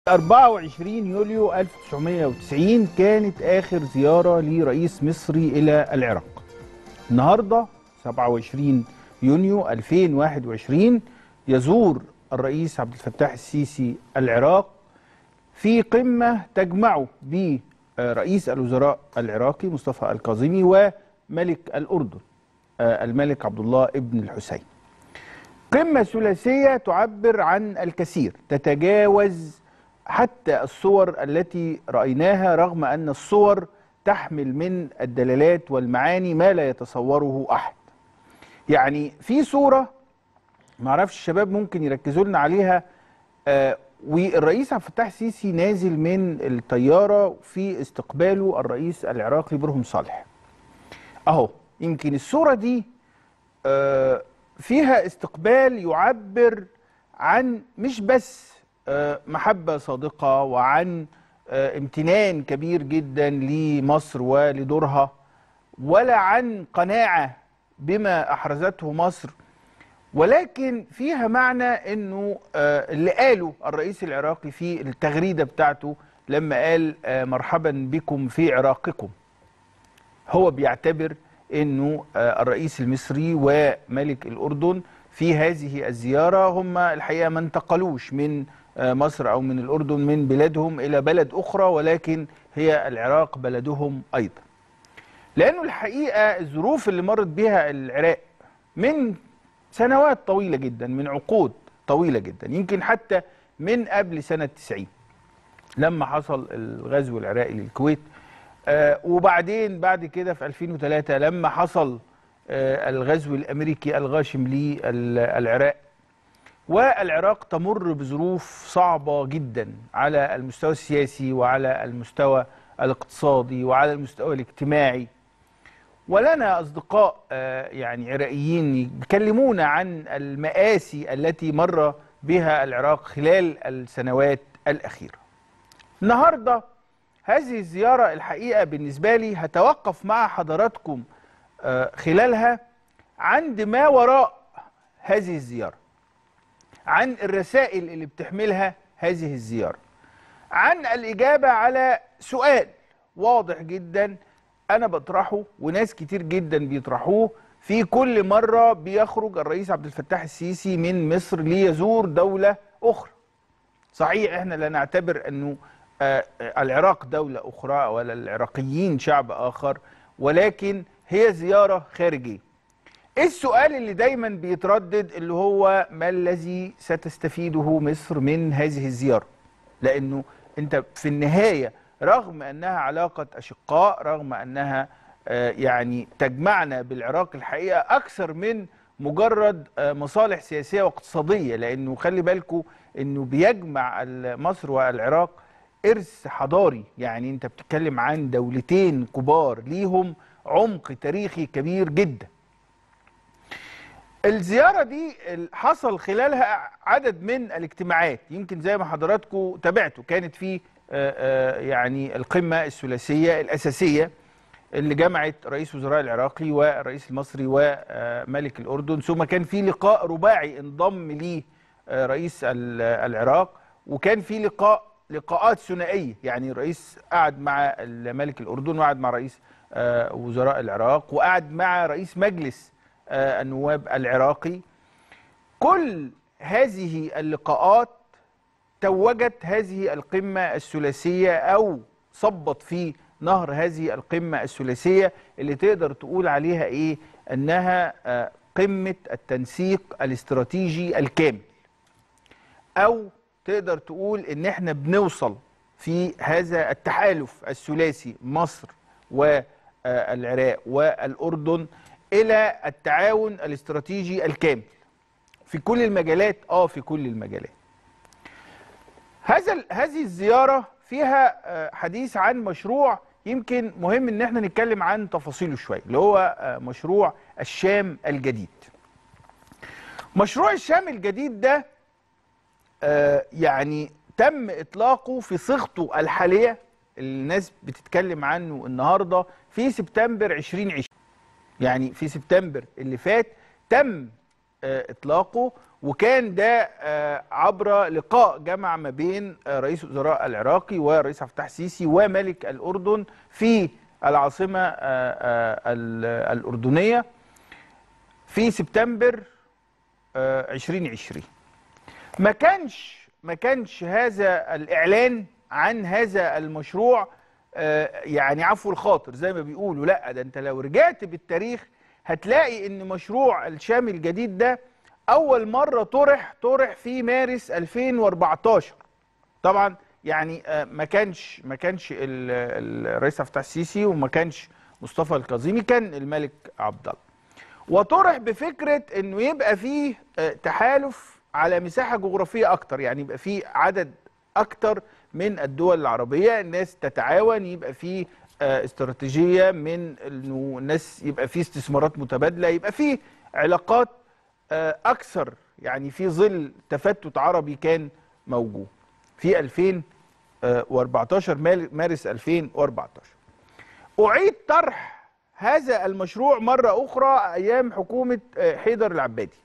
24 يوليو 1990 كانت آخر زيارة لرئيس مصري إلى العراق النهاردة 27 يونيو 2021 يزور الرئيس عبد الفتاح السيسي العراق في قمة تجمعه برئيس الوزراء العراقي مصطفى الكاظمي وملك الأردن الملك عبد الله ابن الحسين قمة ثلاثية تعبر عن الكثير تتجاوز حتى الصور التي رأيناها رغم أن الصور تحمل من الدلالات والمعاني ما لا يتصوره أحد يعني في صورة معرفش الشباب ممكن يركزوا لنا عليها آه والرئيس عبد الفتاح السيسي نازل من الطيارة في استقباله الرئيس العراقي برهم صالح أهو يمكن الصورة دي آه فيها استقبال يعبر عن مش بس محبة صادقة وعن امتنان كبير جدا لمصر ولدورها ولا عن قناعة بما أحرزته مصر ولكن فيها معنى أنه اللي قاله الرئيس العراقي في التغريدة بتاعته لما قال مرحبا بكم في عراقكم هو بيعتبر أنه الرئيس المصري وملك الأردن في هذه الزيارة هم الحقيقة ما انتقلوش من مصر أو من الأردن من بلادهم إلى بلد أخرى ولكن هي العراق بلدهم أيضا لأنه الحقيقة الظروف اللي مرت بها العراق من سنوات طويلة جدا من عقود طويلة جدا يمكن حتى من قبل سنة 90 لما حصل الغزو العراقي للكويت آه وبعدين بعد كده في 2003 لما حصل آه الغزو الأمريكي الغاشم للعراق والعراق تمر بظروف صعبة جدا على المستوى السياسي وعلى المستوى الاقتصادي وعلى المستوى الاجتماعي ولنا أصدقاء يعني عراقيين يكلمونا عن المآسي التي مر بها العراق خلال السنوات الأخيرة النهاردة هذه الزيارة الحقيقة بالنسبة لي هتوقف مع حضراتكم خلالها عند ما وراء هذه الزيارة عن الرسائل اللي بتحملها هذه الزيارة عن الإجابة على سؤال واضح جدا أنا بطرحه وناس كتير جدا بيطرحوه في كل مرة بيخرج الرئيس عبد الفتاح السيسي من مصر ليزور دولة أخرى صحيح احنا لا نعتبر أنه آه العراق دولة أخرى ولا العراقيين شعب آخر ولكن هي زيارة خارجية ايه السؤال اللي دايما بيتردد اللي هو ما الذي ستستفيده مصر من هذه الزيارة لانه انت في النهاية رغم انها علاقة اشقاء رغم انها آه يعني تجمعنا بالعراق الحقيقة اكثر من مجرد آه مصالح سياسية واقتصادية لانه خلي بالكم انه بيجمع مصر والعراق ارث حضاري يعني انت بتتكلم عن دولتين كبار ليهم عمق تاريخي كبير جدا الزيارة دي حصل خلالها عدد من الاجتماعات يمكن زي ما حضراتكم تابعتوا كانت في يعني القمة الثلاثية الأساسية اللي جمعت رئيس وزراء العراقي والرئيس المصري وملك الأردن ثم كان في لقاء رباعي انضم ليه رئيس العراق وكان في لقاء لقاءات ثنائية يعني الرئيس قعد مع ملك الأردن وقعد مع رئيس وزراء العراق وقعد مع رئيس مجلس النواب العراقي كل هذه اللقاءات توجت هذه القمة الثلاثية أو صبت في نهر هذه القمة الثلاثية اللي تقدر تقول عليها إيه أنها قمة التنسيق الاستراتيجي الكامل أو تقدر تقول إن إحنا بنوصل في هذا التحالف الثلاثي مصر والعراق والأردن الى التعاون الاستراتيجي الكامل في كل المجالات اه في كل المجالات هذا هذه الزياره فيها حديث عن مشروع يمكن مهم ان احنا نتكلم عن تفاصيله شويه اللي هو مشروع الشام الجديد مشروع الشام الجديد ده يعني تم اطلاقه في صيغته الحاليه الناس بتتكلم عنه النهارده في سبتمبر 2020 يعني في سبتمبر اللي فات تم اطلاقه وكان ده آه، عبر لقاء جمع ما بين آه، رئيس الوزراء العراقي والرئيس عبد الفتاح السيسي وملك الأردن في العاصمة آه، آه، ال- الأردنية في سبتمبر آه، 2020 ما كانش ما كانش هذا الإعلان عن هذا المشروع آه، يعني عفو الخاطر زي ما بيقولوا لا ده انت لو رجعت بالتاريخ هتلاقي ان مشروع الشام الجديد ده اول مره طرح طرح في مارس 2014 طبعا يعني آه، ما كانش ما كانش ال- ال- الرئيس عبد الفتاح السيسي وما كانش مصطفى الكاظمي كان الملك عبد الله وطرح بفكره انه يبقى فيه آه، تحالف على مساحه جغرافيه اكتر يعني يبقى فيه عدد اكتر من الدول العربيه الناس تتعاون يبقى فيه آه، استراتيجيه من انه الناس يبقى فيه استثمارات متبادله يبقى فيه علاقات آه، اكثر يعني في ظل تفتت عربي كان موجود في 2014 مال- مارس 2014 أعيد طرح هذا المشروع مرة أخرى أيام حكومة آه، حيدر العبادي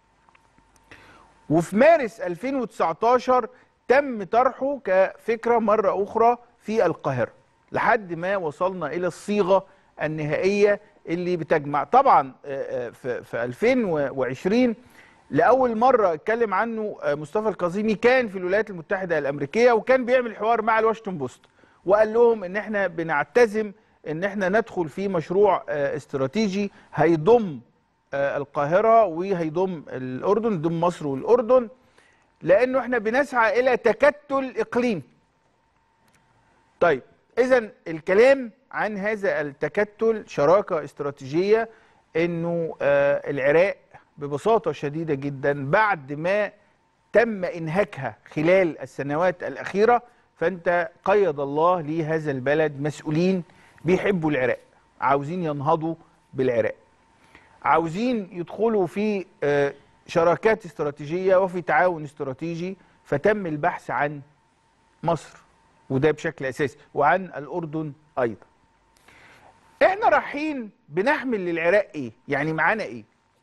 وفي مارس 2019 تم طرحه كفكرة مرة أخرى في القاهرة لحد ما وصلنا إلى الصيغة النهائية اللي بتجمع طبعا آه، آه، في في 2020 لأول مرة اتكلم عنه آه، مصطفى الكاظمي كان في الولايات المتحدة الأمريكية وكان بيعمل حوار مع الواشنطن بوست وقال لهم ان احنا بنعتزم ان احنا ندخل في مشروع آه، استراتيجي هيضم آه، القاهرة وهيضم الأردن يضم مصر والأردن لأنه احنا بنسعى إلى تكتل إقليمي طيب إذا الكلام عن هذا التكتل شراكة استراتيجية إنه آه، العراق ببساطة شديدة جدا بعد ما تم إنهاكها خلال السنوات الأخيرة فأنت قيد الله لهذا البلد مسؤولين بيحبوا العراق عاوزين ينهضوا بالعراق عاوزين يدخلوا في آه، شراكات استراتيجية وفي تعاون استراتيجي فتم البحث عن مصر وده بشكل أساسي وعن الأردن أيضا احنا رايحين بنحمل للعراق ايه يعني معانا ايه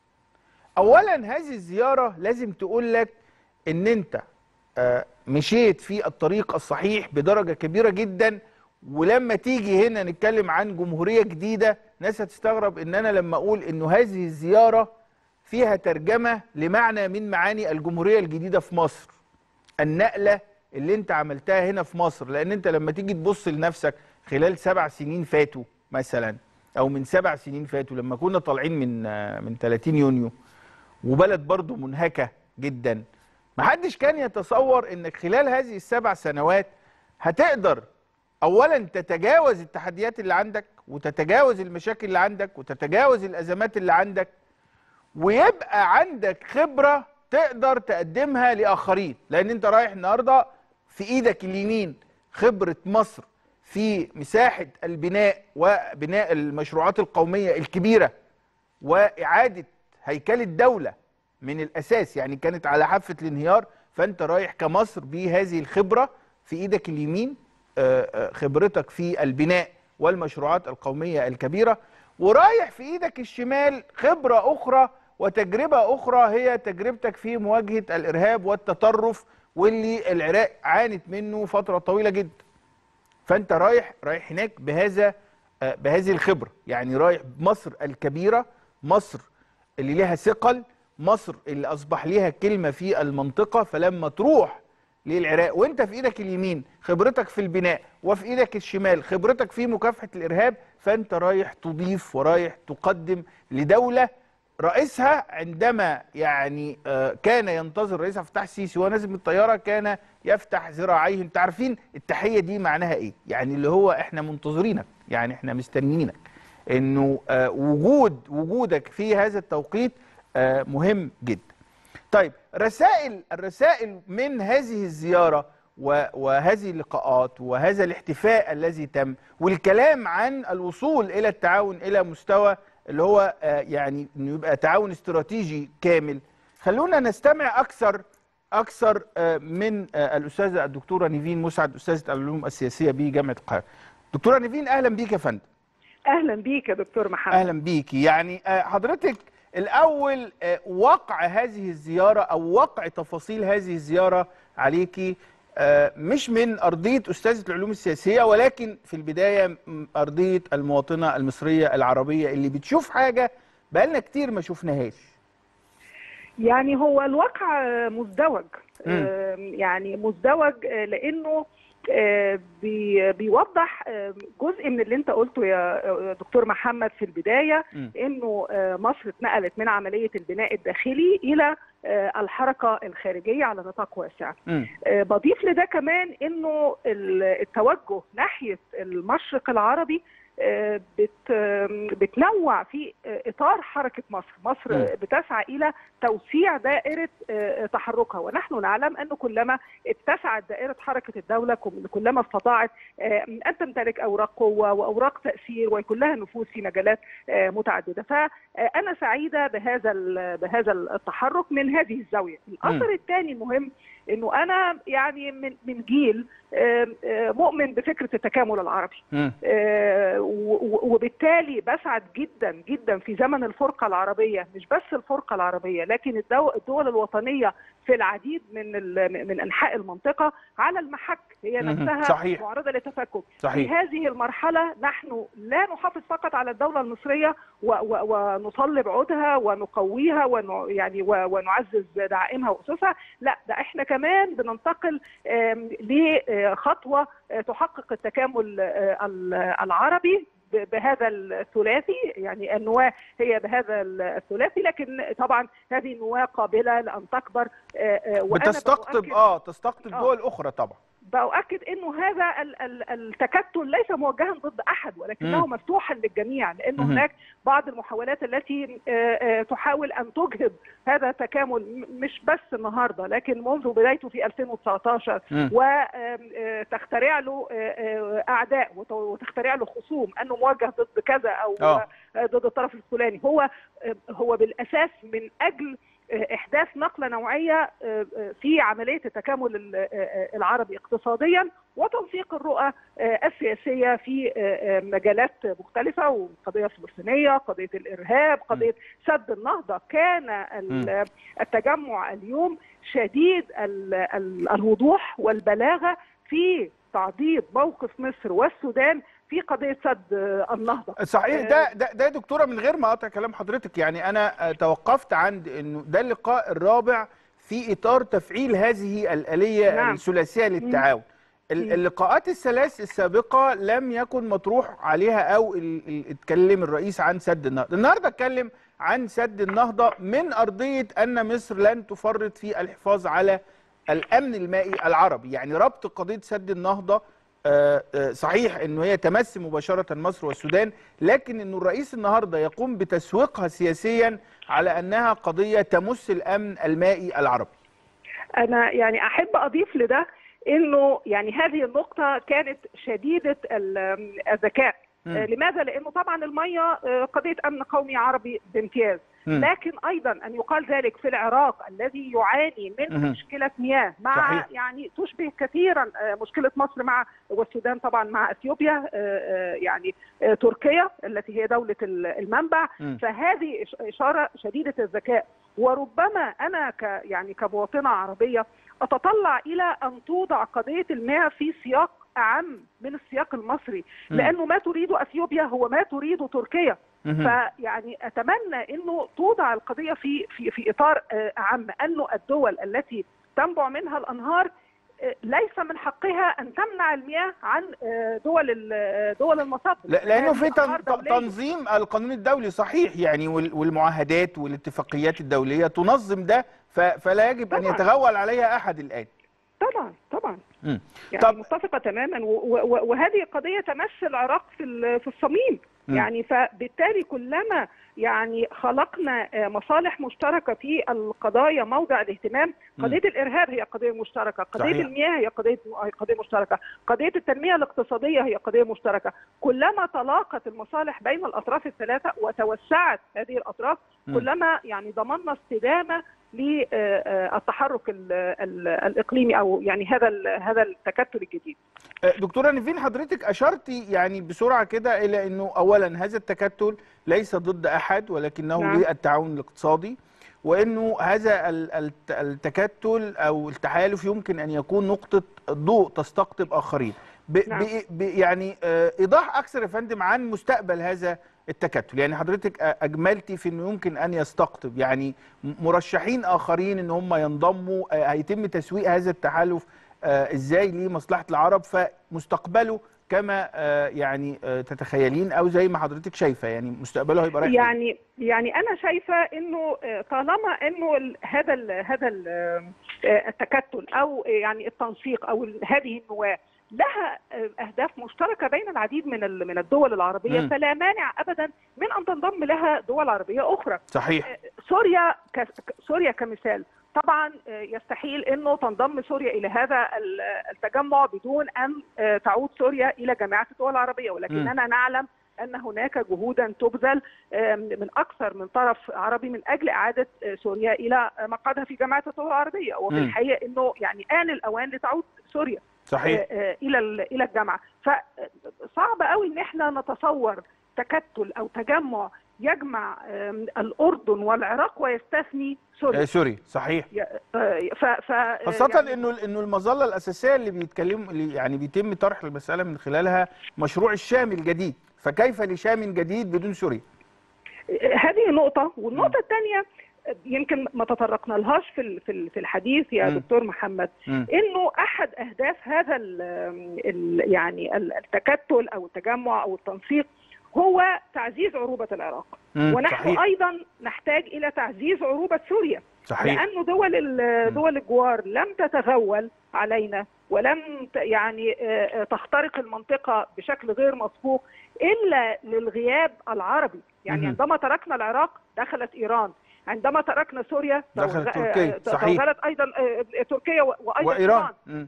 اولا هذه الزيارة لازم تقول لك ان انت آه، مشيت في الطريق الصحيح بدرجة كبيرة جدا ولما تيجي هنا نتكلم عن جمهورية جديدة ناس هتستغرب ان انا لما اقول انه هذه الزيارة فيها ترجمة لمعنى من معاني الجمهورية الجديدة في مصر النقلة اللي انت عملتها هنا في مصر لان انت لما تيجي تبص لنفسك خلال سبع سنين فاتوا مثلا او من سبع سنين فاتوا لما كنا طالعين من آه، من 30 يونيو وبلد برضه منهكة جدا محدش كان يتصور انك خلال هذه السبع سنوات هتقدر اولا تتجاوز التحديات اللي عندك وتتجاوز المشاكل اللي عندك وتتجاوز الازمات اللي عندك ويبقى عندك خبرة تقدر تقدمها لآخرين لأن أنت رايح النهاردة في إيدك اليمين خبرة مصر في مساحة البناء وبناء المشروعات القومية الكبيرة وإعادة هيكل الدولة من الأساس يعني كانت على حافة الانهيار فأنت رايح كمصر بهذه الخبرة في إيدك اليمين آه، آه، خبرتك في البناء والمشروعات القومية الكبيرة ورايح في إيدك الشمال خبرة أخرى وتجربة أخرى هي تجربتك في مواجهة الإرهاب والتطرف واللي العراق عانت منه فترة طويلة جدا فانت رايح رايح هناك بهذا آه، بهذه الخبره يعني رايح مصر الكبيره مصر اللي ليها ثقل مصر اللي اصبح ليها كلمه في المنطقه فلما تروح للعراق وانت في ايدك اليمين خبرتك في البناء وفي ايدك الشمال خبرتك في مكافحه الارهاب فانت رايح تضيف ورايح تقدم لدوله رئيسها عندما يعني آه، كان ينتظر الرئيس عبد الفتاح السيسي وهو نازل من الطياره كان يفتح ذراعيه انت عارفين التحيه دي معناها ايه يعني اللي هو احنا منتظرينك يعني احنا مستنيينك انه آه، وجود وجودك في هذا التوقيت آه، مهم جدا طيب رسائل الرسائل من هذه الزياره و- وهذه اللقاءات وهذا الاحتفاء الذي تم والكلام عن الوصول الى التعاون الى مستوى اللي هو آه، يعني انه يبقى تعاون استراتيجي كامل خلونا نستمع اكثر اكثر آه، من آه، الاستاذه الدكتوره نيفين مسعد استاذه العلوم السياسيه بجامعه القاهره دكتوره نيفين اهلا بيك يا فندم اهلا بيك يا دكتور محمد اهلا بيكي يعني آه، حضرتك الاول آه، وقع هذه الزياره او وقع تفاصيل هذه الزياره عليكي آه، مش من ارضيه استاذه العلوم السياسيه ولكن في البدايه م- ارضيه المواطنه المصريه العربيه اللي بتشوف حاجه بقالنا كتير ما شفناهاش يعني هو الواقع مزدوج مم. آم، يعني مزدوج آه، لانه آه، بي- بيوضح آه، جزء من اللي انت قلته يا آه، دكتور محمد في البدايه مم. انه آه، مصر اتنقلت من عمليه البناء الداخلي الى آه، الحركه الخارجيه على نطاق واسع. مم. آه، بضيف لده كمان انه ال- التوجه ناحيه المشرق العربي آه، بت آم، بتنوع في آه، اطار حركه مصر، مصر م. آه، بتسعى الى توسيع دائره آه، تحركها ونحن نعلم انه كلما اتسعت دائره حركه الدوله كم- كلما استطاعت آه، ان تمتلك اوراق قوه واوراق تاثير ويكون لها نفوذ في مجالات آه، متعدده، فانا سعيده بهذا ال- بهذا التحرك من هذه الزاويه. الاثر الثاني المهم انه انا يعني من من جيل آه، آه، مؤمن بفكره التكامل العربي مم. آه، و- و- وبالتالي بسعد جدا جدا في زمن الفرقه العربيه مش بس الفرقه العربيه لكن الدو- الدول الوطنيه في العديد من ال- من انحاء المنطقه على المحك هي مهم. نفسها صحيح. معرضه للتفكك في صحيح هذه المرحلة نحن لا نحافظ فقط على الدولة المصرية و- و- ونصلب عودها ونقويها ون يعني و- ونعزز دعائمها وأسسها، لا ده احنا كمان بننتقل آم، لخطوة آه، تحقق التكامل آه، ال- العربي ب- بهذا الثلاثي يعني النواة هي بهذا الثلاثي لكن طبعا هذه النواة قابلة لأن تكبر آه، آه، وأنا بتستقطب بؤكد- اه تستقطب آه. دول اخرى طبعا باؤكد انه هذا ال- ال- التكتل ليس موجها ضد احد ولكنه مم. مفتوحا للجميع لانه مهم. هناك بعض المحاولات التي آه، آه، تحاول ان تجهض هذا التكامل م- مش بس النهارده لكن منذ بدايته في 2019 مم. وتخترع له آه، آه، اعداء وت- وتخترع له خصوم انه موجه ضد كذا او آه. آه، ضد الطرف الفلاني هو آه، هو بالاساس من اجل آه، احداث نقله نوعيه آه، آه، في عمليه التكامل ال- آه، آه، العربي اقتصاديا وتنسيق الرؤى آه، السياسيه في آه، آه، مجالات مختلفه والقضيه الفلسطينيه، قضيه الارهاب، قضيه سد النهضه، كان ال- التجمع اليوم شديد ال- ال- الوضوح والبلاغه في تعضيد موقف مصر والسودان في قضيه سد آه، النهضه. صحيح ده ده ده يا دكتوره من غير ما اقطع كلام حضرتك يعني انا آه، توقفت عند انه ده اللقاء الرابع في اطار تفعيل هذه الاليه نعم. الثلاثيه للتعاون ال- مم. اللقاءات الثلاث السابقه لم يكن مطروح عليها او ال- ال- اتكلم الرئيس عن سد النهضه النهارده اتكلم عن سد النهضه من ارضيه ان مصر لن تفرط في الحفاظ على الامن المائي العربي يعني ربط قضيه سد النهضه آه، آه، صحيح انه هي تمس مباشره مصر والسودان لكن انه الرئيس النهارده يقوم بتسويقها سياسيا على انها قضيه تمس الامن المائي العربي انا يعني احب اضيف لده انه يعني هذه النقطه كانت شديده ال- الذكاء مم. آه، لماذا؟ لانه طبعا الميه آه، قضيه امن قومي عربي بامتياز، مم. لكن ايضا ان يقال ذلك في العراق الذي يعاني من مهم. مشكله مياه مع صحيح. يعني تشبه كثيرا آه، مشكله مصر مع والسودان طبعا مع اثيوبيا آه، آه، يعني آه، تركيا التي هي دوله ال- المنبع مم. فهذه إش- اشاره شديده الذكاء وربما انا ك يعني كمواطنه عربيه اتطلع الى ان توضع قضيه المياه في سياق اعم من السياق المصري مم. لانه ما تريده اثيوبيا هو ما تريده تركيا مهم. فيعني اتمنى انه توضع القضيه في في في اطار آه، اعم انه الدول التي تنبع منها الانهار آه، ليس من حقها ان تمنع المياه عن آه، دول ال- دول المصب لا- لانه في هذه أنهار تن- دولية. تنظيم القانون الدولي صحيح يعني وال- والمعاهدات والاتفاقيات الدوليه تنظم ده ف- فلا يجب ان طبعاً. يتغول عليها احد الان طبعا طبعا مم. يعني طب- متفقه تماما و- و- وهذه قضيه تمس العراق في ال- في الصميم مم. يعني فبالتالي كلما يعني خلقنا آه، مصالح مشتركه في القضايا موضع الاهتمام مم. قضيه الارهاب هي قضيه مشتركه قضيه صحيح. المياه هي قضيه هي قضيه مشتركه قضيه التنميه الاقتصاديه هي قضيه مشتركه كلما تلاقت المصالح بين الاطراف الثلاثه وتوسعت هذه الاطراف مم. كلما يعني ضمننا استدامه للتحرك ال- ال- الاقليمي او يعني هذا ال- هذا التكتل الجديد دكتوره نيفين حضرتك اشرتي يعني بسرعه كده الى انه اولا هذا التكتل ليس ضد احد ولكنه نعم. للتعاون الاقتصادي وانه هذا ال- الت- التكتل او التحالف يمكن ان يكون نقطه ضوء تستقطب اخرين ب نعم. ب ب يعني آه، ايضاح اكثر يا فندم عن مستقبل هذا التكتل يعني حضرتك آه، اجملتي في انه يمكن ان يستقطب يعني م- مرشحين اخرين ان هم ينضموا آه، هيتم تسويق هذا التحالف آه، ازاي لمصلحه العرب فمستقبله كما آه، يعني آه، تتخيلين او زي ما حضرتك شايفه يعني مستقبله هيبقى رايح فين؟ يعني يعني انا شايفه انه آه، طالما انه ال- هذا ال هذا ال آه، التكتل او آه، يعني التنسيق او ال- هذه النواه لها آه، اهداف مشتركه بين العديد من ال- من الدول العربيه مم. فلا مانع ابدا من ان تنضم لها دول عربيه اخرى صحيح سوريا ك- سوريا كمثال طبعا آه، يستحيل انه تنضم سوريا الى هذا ال- التجمع بدون ان آه، تعود سوريا الى جامعه الدول العربيه ولكننا نعلم ان هناك جهودا تبذل آه، من اكثر من طرف عربي من اجل اعاده آه، سوريا الى مقعدها في جامعه الدول العربيه وفي مم. الحقيقه انه يعني ان الاوان لتعود سوريا صحيح آه، آه، الى ال- الى الجامعه فصعب قوي ان احنا نتصور تكتل او تجمع يجمع آم، الاردن والعراق ويستثني سوريا آه، سوري صحيح آه، ف ف خاصة يعني انه انه المظلة الأساسية اللي بيتكلم اللي يعني بيتم طرح المسألة من خلالها مشروع الشام الجديد، فكيف لشام جديد بدون سوريا؟ هذه نقطة والنقطة الثانية يمكن ما تطرقنا لهاش في ال- في ال- في الحديث يا مم. دكتور محمد مم. انه احد اهداف هذا ال ال يعني ال- التكتل او التجمع او التنسيق هو تعزيز عروبة العراق مم. ونحن صحيح ايضا نحتاج الى تعزيز عروبة سوريا صحيح لأن دول ال- دول الجوار لم تتغول علينا ولم ت- يعني آه، آه، تخترق المنطقة بشكل غير مسبوق إلا للغياب العربي يعني مهم. عندما تركنا العراق دخلت إيران عندما تركنا سوريا دخلت توغ- تركيا، آه، صحيح. توغلت أيضا آه، تركيا و- وأيضا وإيران مم.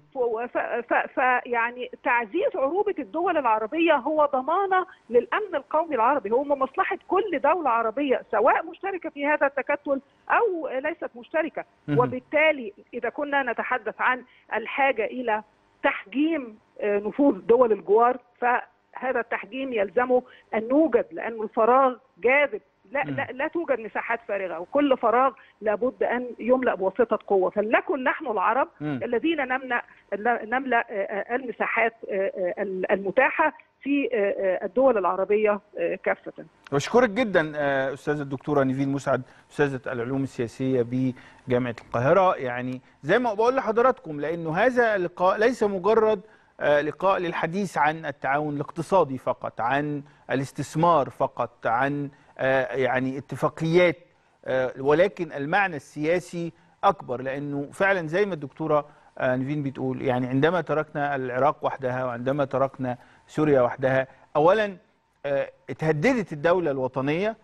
فيعني تعزيز عروبة الدول العربية هو ضمانة للأمن القومي العربي هو من مصلحة كل دولة عربية سواء مشتركة في هذا التكتل أو ليست مشتركة مهم. وبالتالي إذا كنا نتحدث عن الحاجة إلى تحجيم آه، نفوذ دول الجوار فهذا التحجيم يلزمه أن نوجد لأن الفراغ جاذب لا, مم. لا, لا توجد مساحات فارغة وكل فراغ لابد أن يملأ بواسطة قوة فلنكن نحن العرب مم. الذين نمنع نملا المساحات المتاحه في الدول العربيه كافه. بشكرك جدا آه، استاذه الدكتوره نيفين مسعد استاذه العلوم السياسيه بجامعه القاهره يعني زي ما بقول لحضراتكم لانه هذا اللقاء ليس مجرد آه، لقاء للحديث عن التعاون الاقتصادي فقط عن الاستثمار فقط عن آه، يعني اتفاقيات آه، ولكن المعنى السياسي اكبر لانه فعلا زي ما الدكتوره آه، نيفين بتقول يعني عندما تركنا العراق وحدها وعندما تركنا سوريا وحدها اولا آه، اتهددت الدولة الوطنية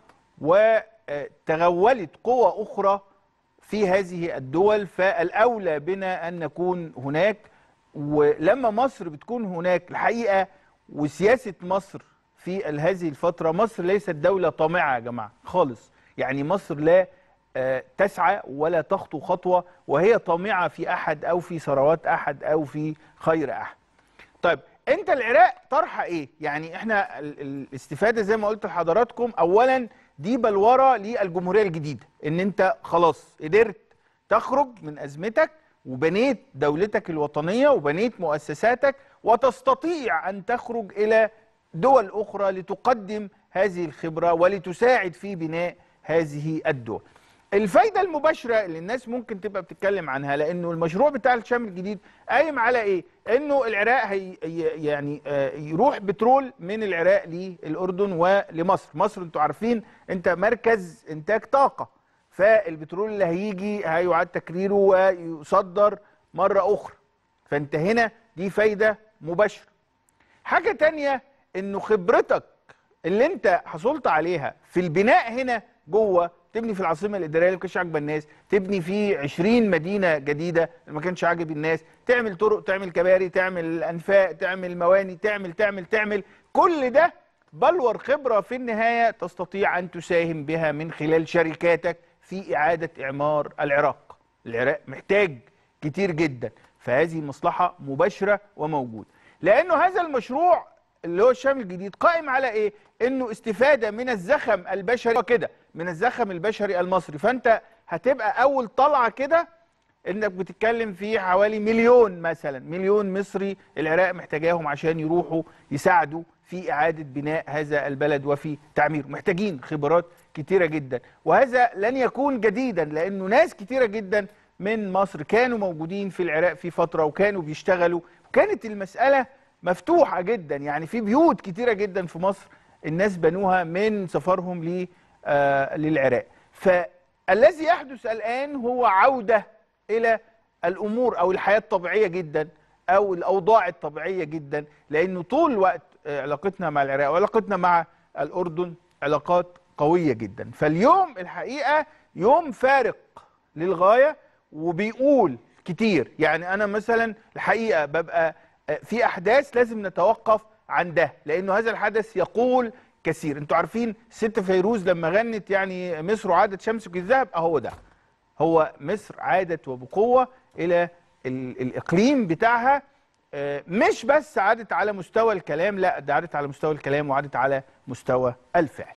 وتغولت قوى أخرى في هذه الدول فالأولى بنا أن نكون هناك ولما مصر بتكون هناك الحقيقة وسياسة مصر في ال- هذه الفترة مصر ليست دولة طامعة يا جماعة خالص يعني مصر لا آه، تسعى ولا تخطو خطوة وهي طامعة في أحد أو في ثروات أحد أو في خير أحد طيب انت العراق طرحه ايه يعني احنا ال- ال- الاستفاده زي ما قلت لحضراتكم اولا دي بلوره للجمهوريه الجديده ان انت خلاص قدرت تخرج من ازمتك وبنيت دولتك الوطنيه وبنيت مؤسساتك وتستطيع ان تخرج الى دول اخرى لتقدم هذه الخبره ولتساعد في بناء هذه الدول الفايدة المباشرة اللي الناس ممكن تبقى بتتكلم عنها لأنه المشروع بتاع الشام الجديد قايم على إيه؟ إنه العراق هي ي- يعني آه، يروح بترول من العراق للأردن ولمصر، مصر أنتوا عارفين أنت مركز إنتاج طاقة فالبترول اللي هيجي هيعاد تكريره ويصدر مرة أخرى فأنت هنا دي فايدة مباشرة حاجة تانية انه خبرتك اللي انت حصلت عليها في البناء هنا جوه تبني في العاصمه الاداريه اللي ما كانش عاجبه الناس تبني في 20 مدينه جديده اللي ما كانش عاجب الناس تعمل طرق تعمل كباري تعمل انفاق تعمل مواني تعمل تعمل تعمل كل ده بلور خبره في النهايه تستطيع ان تساهم بها من خلال شركاتك في اعاده اعمار العراق العراق محتاج كتير جدا فهذه مصلحه مباشره وموجوده لانه هذا المشروع اللي هو الشام الجديد قائم على ايه انه استفاده من الزخم البشري كده من الزخم البشري المصري فانت هتبقى اول طلعه كده انك بتتكلم في حوالي مليون مثلا مليون مصري العراق محتاجاهم عشان يروحوا يساعدوا في اعاده بناء هذا البلد وفي تعميره محتاجين خبرات كتيره جدا وهذا لن يكون جديدا لانه ناس كتيره جدا من مصر كانوا موجودين في العراق في فتره وكانوا بيشتغلوا وكانت المساله مفتوحه جدا يعني في بيوت كتيره جدا في مصر الناس بنوها من سفرهم ل آه للعراق فالذي يحدث الان هو عوده الى الامور او الحياه الطبيعيه جدا او الاوضاع الطبيعيه جدا لانه طول الوقت علاقتنا مع العراق وعلاقتنا مع الاردن علاقات قويه جدا فاليوم الحقيقه يوم فارق للغايه وبيقول كتير يعني انا مثلا الحقيقه ببقى في احداث لازم نتوقف عن ده لانه هذا الحدث يقول كثير انتوا عارفين ست فيروز لما غنت يعني مصر عادت شمسك الذهب اهو ده هو مصر عادت وبقوه الى الاقليم بتاعها مش بس عادت على مستوى الكلام لا ده عادت على مستوى الكلام وعادت على مستوى الفعل